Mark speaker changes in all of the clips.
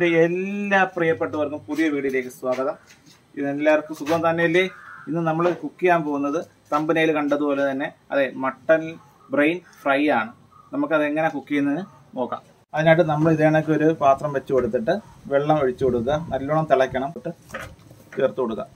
Speaker 1: എൻ്റെ എല്ലാ പ്രിയപ്പെട്ടവർക്കും പുതിയ വീഡിയോയിലേക്ക് സ്വാഗതം ഇത് എല്ലാവർക്കും സുഖം തന്നെയല്ലേ ഇന്ന് നമ്മൾ കുക്ക് ചെയ്യാൻ പോകുന്നത് തമ്പനയിൽ കണ്ടതുപോലെ തന്നെ അതെ മട്ടൺ ബ്രെയിൻ ഫ്രൈ ആണ് നമുക്കത് എങ്ങനെ കുക്ക് ചെയ്യുന്നത് നോക്കാം അതിനായിട്ട് നമ്മൾ ഇതേണക്ക് ഒരു പാത്രം വെച്ച് കൊടുത്തിട്ട് വെള്ളം ഒഴിച്ചു കൊടുക്കുക നല്ലോണം തിളയ്ക്കണം എന്നിട്ട് ചേർത്ത് കൊടുക്കുക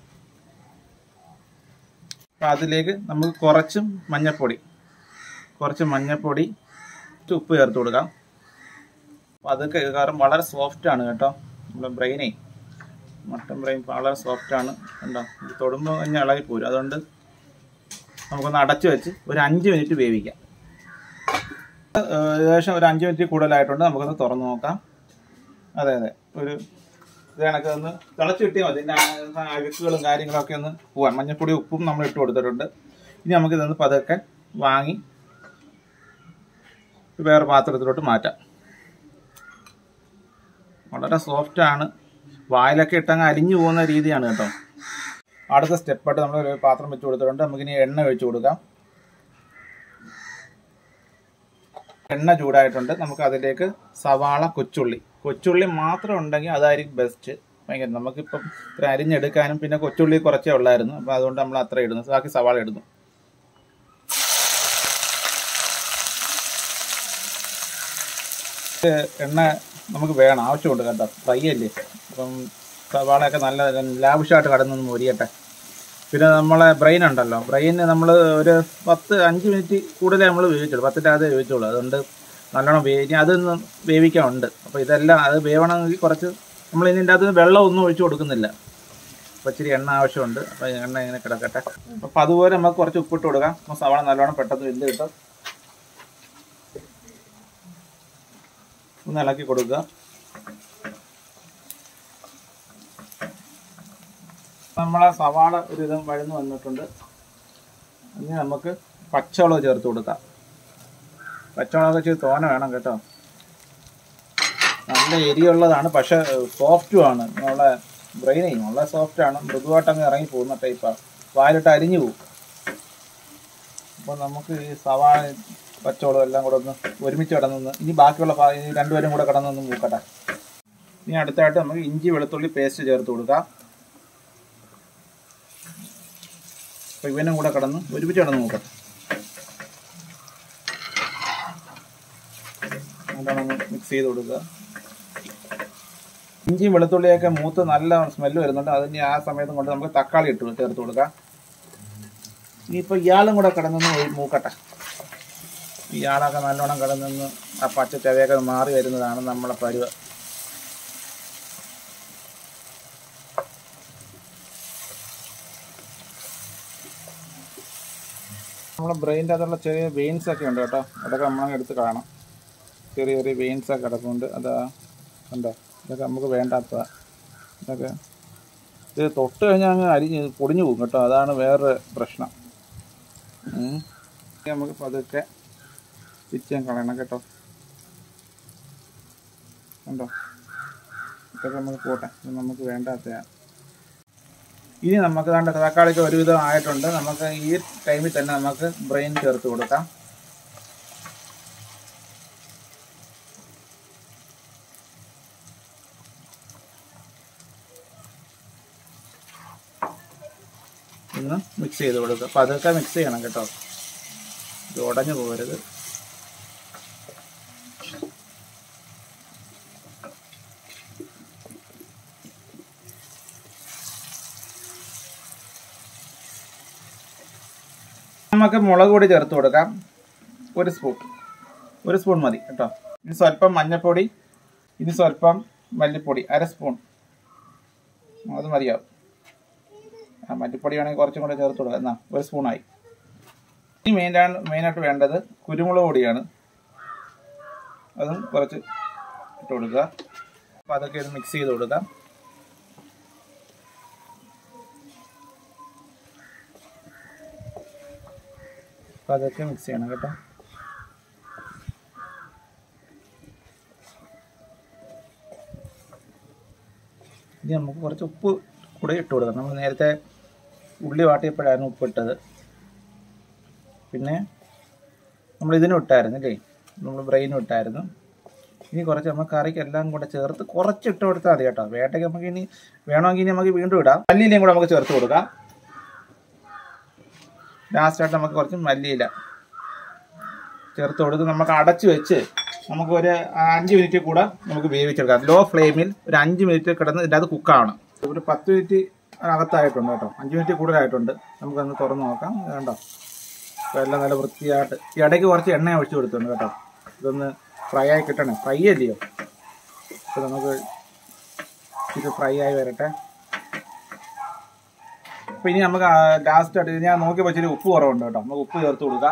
Speaker 1: അപ്പം അതിലേക്ക് നമുക്ക് കുറച്ചും മഞ്ഞൾപ്പൊടി കുറച്ച് മഞ്ഞൾപ്പൊടി കുറച്ച് ഉപ്പ് ചേർത്ത് കൊടുക്കാം അപ്പോൾ അതൊക്കെ കാരണം വളരെ സോഫ്റ്റ് ആണ് കേട്ടോ നമ്മുടെ ബ്രെയിനേ മട്ടൻ ബ്രെയിൻ വളരെ സോഫ്റ്റ് ആണ് കണ്ടോ ഇത് തൊടുമ്പോൾ കഴിഞ്ഞാൽ ഇളകി പോരും അതുകൊണ്ട് നമുക്കൊന്ന് അടച്ചു വെച്ച് ഒരു അഞ്ച് മിനിറ്റ് വേവിക്കാം ഏഹ് ഏകദേശം ഒരു അഞ്ച് മിനിറ്റ് കൂടുതലായിട്ടുണ്ട് നമുക്കൊന്ന് തുറന്ന് നോക്കാം അതെ അതെ ഒരു ഇത് കണക്ക് ഒന്ന് തിളച്ച് കിട്ടിയാൽ മതി ഇതിൻ്റെ ആ അഴുക്കുകളും കാര്യങ്ങളൊക്കെ ഒന്ന് പോവാം മഞ്ഞൾപ്പൊടി ഉപ്പും നമ്മൾ ഇട്ട് കൊടുത്തിട്ടുണ്ട് ഇനി നമുക്കിതൊന്ന് പതുക്കെ വാങ്ങി വേറെ പാത്രത്തിലോട്ട് മാറ്റാം വളരെ സോഫ്റ്റ് ആണ് വായിലൊക്കെ ഇട്ടങ്ങ് അലിഞ്ഞു പോകുന്ന രീതിയാണ് കേട്ടോ അടുത്ത സ്റ്റെപ്പായിട്ട് നമ്മൾ ഒരു പാത്രം വെച്ച് കൊടുത്തിട്ടുണ്ട് നമുക്കിനി എണ്ണ ഒഴിച്ചു കൊടുക്കാം എണ്ണ ചൂടായിട്ടുണ്ട് നമുക്ക് അതിലേക്ക് സവാള കൊച്ചുള്ളി കൊച്ചുള്ളി മാത്രം ഉണ്ടെങ്കിൽ അതായിരിക്കും ബെസ്റ്റ് ഭയങ്കര നമുക്കിപ്പം ഇത്ര അരിഞ്ഞെടുക്കാനും പിന്നെ കൊച്ചുള്ളി കുറച്ചേ ഉള്ളായിരുന്നു അപ്പോൾ അതുകൊണ്ട് നമ്മൾ അത്ര ഇടുന്നു ബാക്കി സവാള ഇടുന്നു എണ്ണ നമുക്ക് വേണം ആവശ്യമുണ്ട് കേട്ടോ ഫ്രൈ അല്ലേ അപ്പം സവാളയൊക്കെ നല്ല ലാവിഷായിട്ട് കടന്നൊന്ന് മൊരിയട്ടെ പിന്നെ നമ്മളെ ബ്രെയിൻ ഉണ്ടല്ലോ ബ്രെയിന് നമ്മൾ ഒരു പത്ത് അഞ്ച് മിനിറ്റ് കൂടുതലേ നമ്മൾ വേവിച്ചുള്ളൂ പത്തിൻ്റെ അത് വേവിച്ചുള്ളൂ അതുകൊണ്ട് നല്ലോണം വേവി ഇനി അതൊന്ന് വേവിക്കാനുണ്ട് അപ്പോൾ ഇതെല്ലാം അത് വേവണമെങ്കിൽ കുറച്ച് നമ്മൾ ഇതിൻ്റെ അകത്ത് വെള്ളം ഒന്നും ഒഴിച്ചു കൊടുക്കുന്നില്ല അപ്പോൾ ഇച്ചിരി എണ്ണ ആവശ്യമുണ്ട് അപ്പോൾ എണ്ണ ഇങ്ങനെ കിടക്കട്ടെ അപ്പോൾ അതുപോലെ നമുക്ക് കുറച്ച് ഉപ്പിട്ട് കൊടുക്കാം അപ്പോൾ സവാള നല്ലോണം പെട്ടെന്ന് വെന്ത് കിട്ടും ഒന്ന് ഇളക്കി കൊടുക്കുക നമ്മളെ സവാള ഒരു വിധം വഴന്ന് വന്നിട്ടുണ്ട് ഇനി നമുക്ക് പച്ചമുളക് ചേർത്ത് കൊടുക്കാം പച്ചമുളക് ഇച്ചിരി തോന വേണം കേട്ടോ നല്ല എരിയുള്ളതാണ് പക്ഷെ സോഫ്റ്റും ആണ് നമ്മളെ ബ്രെയിനേ വളരെ സോഫ്റ്റ് ആണ് മൃദുവായിട്ട് അങ്ങ് ഇറങ്ങി പോകുന്ന ടൈപ്പാണ് വായിലിട്ട് അരിഞ്ഞു പോകും അപ്പോൾ നമുക്ക് ഈ സവാള പച്ചവളം എല്ലാം കൂടെ ഒന്ന് ഒരുമിച്ച് കിടന്നൊന്ന് ഇനി ബാക്കിയുള്ള പാ- ഈ രണ്ടുപേരും കൂടെ കിടന്നൊന്ന് മൂക്കട്ടെ ഇനി അടുത്തായിട്ട് നമുക്ക് ഇഞ്ചി വെളുത്തുള്ളി പേസ്റ്റ് ചേർത്ത് കൊടുക്കാം അപ്പോൾ ഇവനും കൂടെ കിടന്ന് ഒരുമിച്ച് കിടന്ന് നോക്കട്ടെ നല്ലോണം മിക്സ് ചെയ്ത് കൊടുക്കുക ഇഞ്ചിയും വെളുത്തുള്ളിയൊക്കെ മൂത്ത് നല്ല സ്മെല്ല് വരുന്നുണ്ട് അതിന് ആ സമയത്തും കൊണ്ട് നമുക്ക് തക്കാളി ഇട്ട് ചേർത്ത് കൊടുക്കാം ഇനിയിപ്പോൾ ഇയാളും കൂടെ കിടന്നൊന്ന് ഒഴി- മൂക്കട്ടെ ഇയാളൊക്കെ നല്ലോണം കിടന്നൊന്ന് ആ പച്ച ചവയൊക്കെ മാറി വരുന്നതാണ് നമ്മളെ പരുവ നമ്മളെ ബ്രെയിൻ്റെ അതുള്ള ചെറിയ വെയിൻസ് ഒക്കെ ഉണ്ട് കേട്ടോ അതൊക്കെ നമ്മളങ്ങ് എടുത്ത് കാണാം ചെറിയ ചെറിയ വെയിൻസ് ഒക്കെ കിടക്കുന്നുണ്ട് അതാ കണ്ടോ ഇതൊക്കെ നമുക്ക് വേണ്ടാത്ത ഇതൊക്കെ ഇത് തൊട്ട് കഴിഞ്ഞാൽ അങ്ങ് അരിഞ്ഞ് പൊടിഞ്ഞു പോകും കേട്ടോ അതാണ് വേറൊരു പ്രശ്നം ഉം. ഇനി നമുക്ക് പതുക്കെ പിച്ചാൻ കളയണം കേട്ടോ കണ്ടോ ഇതൊക്കെ നമുക്ക് പോട്ടെ ഇത് നമുക്ക് വേണ്ടാത്തതാണ് ഇനി നമുക്ക് വേണ്ട തക്കാളിക്ക് ഒരുവിധം ആയിട്ടുണ്ട് നമുക്ക് ഈ ടൈമിൽ തന്നെ നമുക്ക് ബ്രെയിൻ ചേർത്ത് കൊടുക്കാം ഒന്ന് മിക്സ് ചെയ്ത് കൊടുക്കുക അപ്പോൾ അതൊക്കെ മിക്സ് ചെയ്യണം കേട്ടോ ഇത് ഉടഞ്ഞു പോകരുത് നമുക്ക് മുളക് പൊടി ചേർത്ത് കൊടുക്കാം ഒരു സ്പൂൺ ഒരു സ്പൂൺ മതി കേട്ടോ ഇനി സ്വല്പം മഞ്ഞൾപ്പൊടി ഇനി സ്വല്പം മല്ലിപ്പൊടി അര സ്പൂൺ അത് മതിയാവും ആ മല്ലിപ്പൊടി വേണമെങ്കിൽ കുറച്ചും കൂടെ ചേർത്ത് കൊടുക്കാം എന്നാ ഒരു സ്പൂണായി ഇനി മെയിനാണ് മെയിനായിട്ട് വേണ്ടത് കുരുമുളക് പൊടിയാണ് അതും കുറച്ച് ഇട്ട് കൊടുക്കുക അപ്പോൾ അതൊക്കെ ഒന്ന് മിക്സ് ചെയ്ത് കൊടുക്കാം അപ്പോൾ അതൊക്കെ മിക്സ് ചെയ്യണം കേട്ടോ ഇനി നമുക്ക് കുറച്ച് ഉപ്പ് കൂടെ ഇട്ട് കൊടുക്കാം നമ്മൾ നേരത്തെ ഉള്ളി വാട്ടിയപ്പോഴായിരുന്നു ഉപ്പിട്ടത് പിന്നെ നമ്മൾ ഇതിനും ഇട്ടായിരുന്നു അല്ലേ നമ്മൾ ബ്രെയിനും ഇട്ടായിരുന്നു ഇനി കുറച്ച് നമുക്ക് കറിക്ക് എല്ലാം കൂടെ ചേർത്ത് കുറച്ച് ഇട്ട് കൊടുത്താൽ മതി കേട്ടോ വേട്ടയ്ക്ക് നമുക്ക് ഇനി വേണമെങ്കിൽ ഇനി നമുക്ക് വീണ്ടും ഇടാം മല്ലിയിലയും കൂടെ നമുക്ക് ചേർത്ത് കൊടുക്കാം ലാസ്റ്റായിട്ട് നമുക്ക് കുറച്ച് മല്ലിയില ചേർത്ത് കൊടുത്ത് നമുക്ക് അടച്ച് വെച്ച് നമുക്ക് ഒരു അഞ്ച് മിനിറ്റ് കൂടെ നമുക്ക് വേവിച്ചെടുക്കാം ലോ ഫ്ലെയിമിൽ ഒരു അഞ്ച് മിനിറ്റ് കിടന്ന് ഇതിൻ്റെ അത് കുക്കാവണം ഒരു പത്ത് മിനിറ്റ് അകത്തായിട്ടുണ്ട് കേട്ടോ അഞ്ച് മിനിറ്റ് കൂടുതലായിട്ടുണ്ട് നമുക്കൊന്ന് തുറന്ന് നോക്കാം ഇത് കണ്ടോ അപ്പോൾ എല്ലാം നല്ല വൃത്തിയായിട്ട് ഈ ഇടയ്ക്ക് കുറച്ച് എണ്ണ ഒഴിച്ച് കൊടുത്തിട്ടുണ്ട് കേട്ടോ ഇതൊന്ന് ഫ്രൈ ആയി കിട്ടണേ ഫ്രൈ അല്ലയോ അപ്പോൾ നമുക്ക് ഇത് ഫ്രൈ ആയി വരട്ടെ അപ്പോൾ ഇനി നമുക്ക് ലാസ്റ്റ് ആയിട്ട് ഞാൻ നോക്കിയപ്പോൾ ഇച്ചിരി ഉപ്പ് കുറവുണ്ട് കേട്ടോ നമുക്ക് ഉപ്പ് ചേർത്ത് കൊടുക്കാം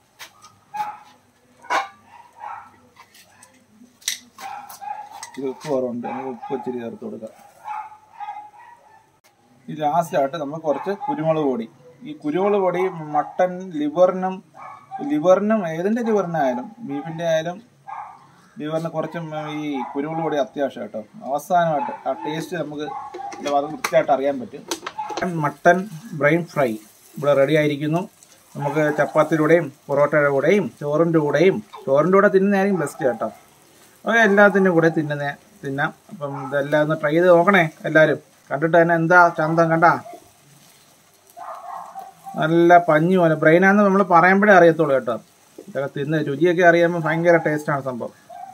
Speaker 1: ഇത് ഉപ്പ് കുറവുണ്ട് നമുക്ക് ഉപ്പ് ഇച്ചിരി ചേർത്ത് കൊടുക്കാം ഈ ലാസ്റ്റ് ആയിട്ട് നമുക്ക് കുറച്ച് കുരുമുളക് പൊടി ഈ കുരുമുളക് പൊടി മട്ടൻ ലിവറിനും ലിവറിനും ഏതിൻ്റെ ലിവറിനായാലും ബീഫിൻ്റെ ആയാലും ലിവറിന് കുറച്ചും ഈ കുരുമുളക് പൊടി അത്യാവശ്യം കേട്ടോ അവസാനമായിട്ട് ആ ടേസ്റ്റ് നമുക്ക് ഇത് അത് വൃത്തിയായിട്ട് അറിയാൻ പറ്റും മട്ടൻ ബ്രെയിൻ ഫ്രൈ ഇവിടെ റെഡി ആയിരിക്കുന്നു നമുക്ക് ചപ്പാത്തിയുടെ പൊറോട്ടയുടെ കൂടെയും ചോറിൻ്റെ കൂടെയും ചോറിൻ്റെ കൂടെ തിന്നുന്നതായിരിക്കും ബെസ്റ്റ് കേട്ടോ അപ്പോൾ എല്ലാത്തിൻ്റെ കൂടെ തിന്നുന്ന തിന്നാം അപ്പം ഇതെല്ലാം ഒന്ന് ട്രൈ ചെയ്ത് നോക്കണേ എല്ലാവരും കണ്ടിട്ട് തന്നെ എന്താ ചന്തം കണ്ടാ നല്ല പഞ്ഞി പോലെ ബ്രെയിനാന്ന് നമ്മൾ പറയുമ്പോഴേ അറിയത്തുള്ളൂ കേട്ടോ ഇതൊക്കെ തിന്ന് രുചിയൊക്കെ അറിയുമ്പോൾ ഭയങ്കര ടേസ്റ്റാണ് സംഭവം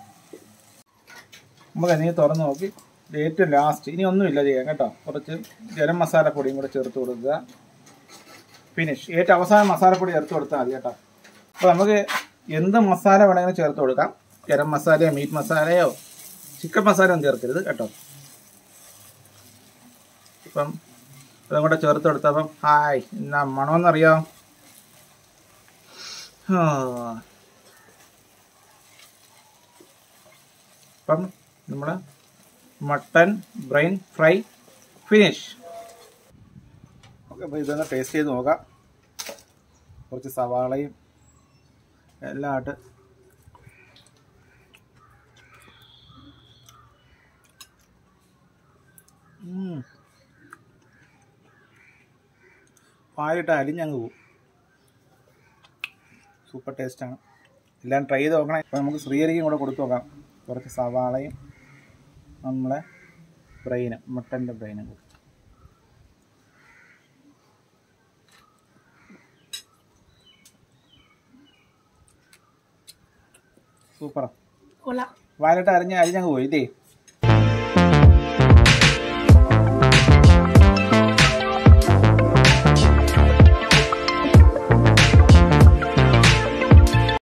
Speaker 1: നമുക്ക് നീ തുറന്ന് നോക്കി ഇത് ഏറ്റവും ലാസ്റ്റ് ഇനി ഒന്നുമില്ല ചെയ്യാൻ കേട്ടോ കുറച്ച് ഗരം മസാലപ്പൊടിയും കൂടെ ചേർത്ത് കൊടുക്കുക ഫിനിഷ് ഏറ്റവും അവസാനം മസാലപ്പൊടി ചേർത്ത് കൊടുത്താൽ മതി കേട്ടോ അപ്പോൾ നമുക്ക് എന്ത് മസാല വേണമെങ്കിലും ചേർത്ത് കൊടുക്കാം ഗരം മസാലയോ മീറ്റ് മസാലയോ ചിക്കൻ മസാല ഒന്നും ചേർക്കരുത് കേട്ടോ ഇപ്പം ഇതും കൂടെ ചേർത്ത് കൊടുത്തപ്പം ഹായ് എന്നാ മണമെന്നറിയാം അപ്പം നമ്മൾ mutton brain fry finish okay അപ്പോൾ ഇതൊന്ന് ടേസ്റ്റ് ചെയ്ത് നോക്കാം കുറച്ച് സവാളയും എല്ലാം ആയിട്ട് ഉം. പാലിട്ട് അലിഞ്ഞങ്ങ് പോവും സൂപ്പർ ടേസ്റ്റാണ് എല്ലാം ട്രൈ ചെയ്ത് നോക്കണേ അപ്പോൾ നമുക്ക് ശ്രീഹരിക്കും കൂടെ കൊടുത്തു നോക്കാം കുറച്ച് സവാളയും നമ്മളെ ബ്രെയിനും മട്ടൻ്റെ ബ്രെയിനും കൂടി സൂപ്പറാ
Speaker 2: കൊള്ളാം
Speaker 1: വാലിട്ട് അരിഞ്ഞ് അരിഞ്ഞങ്ങ് പോയി ഇല്ലേ